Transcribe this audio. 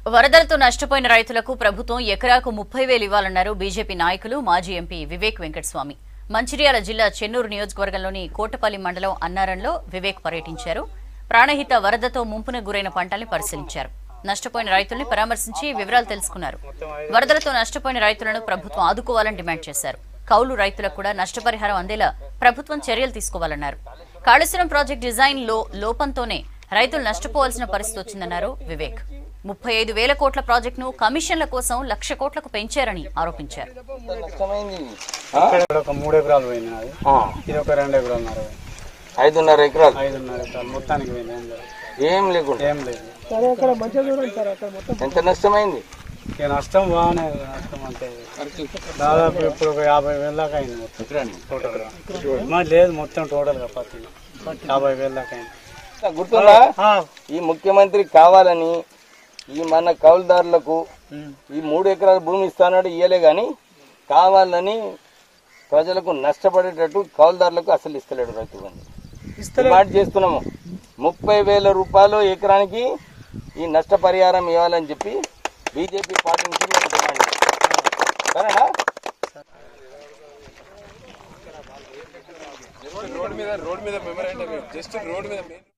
వరదలతో నష్టపోయిన రైతులకు ప్రభుత్వం ఎకరాకు ముప్పై వేలు ఇవ్వాలన్నారు బీజేపీ నాయకులు మాజీ ఎంపీ వివేక్ వెంకటస్వామి మంచిర్యాల జిల్లా చెన్నూరు నియోజకవర్గంలోని కోటపల్లి మండలం అన్నారంలో వివేక్ పర్యటించారు ప్రాణహిత వరదతో ముంపున గురైన పంటల్ని పరిశీలించారు నష్టపోయిన రైతుల్ని పరామర్శించి వివరాలు తెలుసుకున్నారు వరదలతో నష్టపోయిన రైతులను ప్రభుత్వం ఆదుకోవాలని డిమాండ్ చేశారు కౌలు రైతులకు కూడా నష్టపరిహారం అందేలా ప్రభుత్వం చర్యలు తీసుకోవాలన్నారు కాళేశ్వరం ప్రాజెక్ట్ డిజైన్ లో లోపంతోనే రైతులు నష్టపోవాల్సిన పరిస్థితి వచ్చిందన్నారు వివేక్ ముప్పై ఐదు వేల కోట్ల ప్రాజెక్టును కమిషన్ల కోసం లక్ష కోట్లకు పెంచారని ఆరోపించారు నష్టమైంది ఇక్కడ ఒక మూడు ఎకరాలు పోయింది నాది ఆ, ఇది ఒక రెండు ఎకరాలున్నర పోయింది ఐదున్నర ఎకరాలు ఐదున్నర ఎకరాలు మొత్తానికి పోయింది ఏం లేదు ఏం లేకుండా ఏం లేదు ఎంత నష్టమైంది ఇక నష్టం బాగానే ఉంది, నష్టం అంటే దాదాపు ఇప్పుడు ఒక యాభై వేల దాకా అయింది మొత్తం టోటల్గా మరి లేదు మొత్తం టోటల్గా పత్తి యాభై వేల దాకా అయింది గుర్తుందా ఆ, ఈ ముఖ్యమంత్రి కావాలని ఈ మన కౌలుదారులకు ఉమ్. ఈ మూడు ఎకరాల భూమి ఇస్తానాడు ఇయ్యలే గాని కావాలని ప్రజలకు నష్టపడేటట్టు కౌలుదారులకు అసలు ఇస్తలేడు రైతు బంధు డిమాండ్ చేస్తున్నాము ముప్పై వేల రూపాయలు ఎకరానికి ఈ నష్టపరిహారం ఇవ్వాలని చెప్పి బీజేపీ పార్టీ నుంచి మేము డిమాండ్ చేస్తున్నాం. సరేనా రోడ్ మీద రోడ్ మీద మెమరీ అంటే జస్ట్ రోడ్ మీద